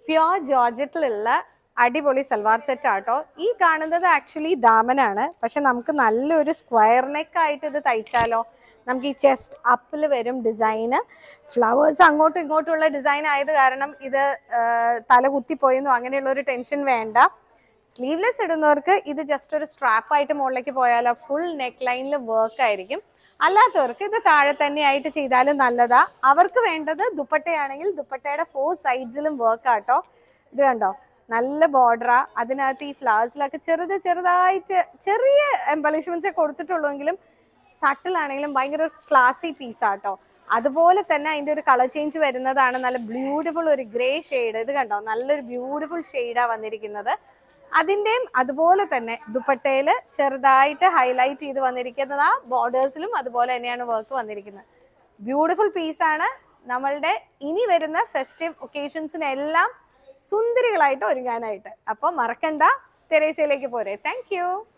pure ജോർജറ്റിലുള്ള അടിപൊളി salwar set ആട്ടോ ഈ കാണുന്നത് ആക്ച്വലി ദാമനാണ് പക്ഷെ നമുക്ക് നല്ലൊരു സ്ക്വയർ നെക്ക് ആയിട്ട് ഇത് തയ്ച്ചാലോ നമുക്ക് ഈ ചെസ്റ്റ് അപ്പിൽ വരും ഡിസൈന് ഫ്ലവേഴ്സ് അങ്ങോട്ടും ഇങ്ങോട്ടും ഡിസൈൻ ആയത് കാരണം ഇത് ആ, തല കുത്തിപ്പോയെന്നോ അങ്ങനെയുള്ള ഒരു ടെൻഷൻ വേണ്ട സ്ലീവ്ലെസ് ഇടുന്നവർക്ക് ഇത് ജസ്റ്റ് ഒരു സ്ട്രാപ്പ് ആയിട്ട് മുകളിലേക്ക് പോയാലോ ഫുൾ നെക്ക് ലൈനിൽ വർക്ക് ആയിരിക്കും അല്ലാത്തവർക്ക് ഇത് താഴെ തന്നെ ആയിട്ട് ചെയ്താലും നല്ലതാ അവർക്ക് വേണ്ടത് ദുപ്പട്ടയാണെങ്കിൽ ദുപ്പട്ടയുടെ ഫോർ സൈഡ്സിലും വർക്ക് ആട്ടോ ഇത് കണ്ടോ നല്ല ബോർഡറാ അതിനകത്ത് ഈ ഫ്ലവേഴ്സിലൊക്കെ ചെറുത് ചെറുതായിട്ട് ചെറിയ എംബളിഷ്മെന്റ്സേ കൊടുത്തിട്ടുള്ളൂവെങ്കിലും സട്ടിൽ ആണെങ്കിലും ഭയങ്കര ക്ലാസി പീസാട്ടോ അതുപോലെ തന്നെ അതിന്റെ ഒരു കളർ ചേഞ്ച് വരുന്നതാണ് നല്ല ബ്യൂട്ടിഫുൾ ഒരു ഗ്രേ ഷെയ്ഡ് ഇത് കണ്ടോ നല്ലൊരു ബ്യൂട്ടിഫുൾ ഷെയ്ഡാ വന്നിരിക്കുന്നത് അതിന്റെയും അതുപോലെ തന്നെ ദുപ്പട്ടയിൽ ചെറുതായിട്ട് ഹൈലൈറ്റ് ചെയ്ത് വന്നിരിക്കുന്നത് ആ ബോർഡേഴ്സിലും അതുപോലെ തന്നെയാണ് വർക്ക് വന്നിരിക്കുന്നത് ബ്യൂട്ടിഫുൾ പീസാണ് നമ്മളുടെ ഇനി വരുന്ന ഫെസ്റ്റീവ് ഒക്കേഷൻസിനെല്ലാം സുന്ദരികളായിട്ട് ഒരുങ്ങാനായിട്ട് അപ്പോൾ മറക്കണ്ട തെരേസയിലേക്ക് പോരെ താങ്ക്